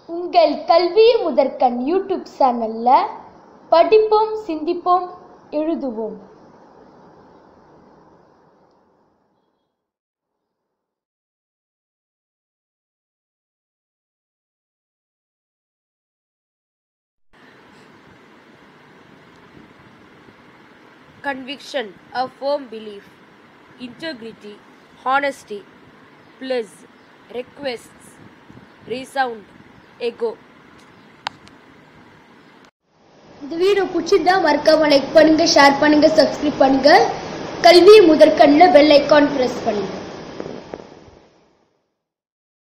உங்கள் கல்வி முதற்கண் யூடியூப் சேனல்ல படிப்போம் சிந்திப்போம் எழுதுவோம் conviction, a firm belief, integrity, honesty, plus requests, resound, ego. இந்த வீடியோ பிடிச்சிருந்தா மறக்காம லைக் பண்ணுங்க ஷேர் பண்ணுங்க சப்ஸ்கிரைப் பண்ணுங்க கல்வி முதற்கண்ணில் பெல் ஐக்கான் பிரஸ் பண்ணுங்க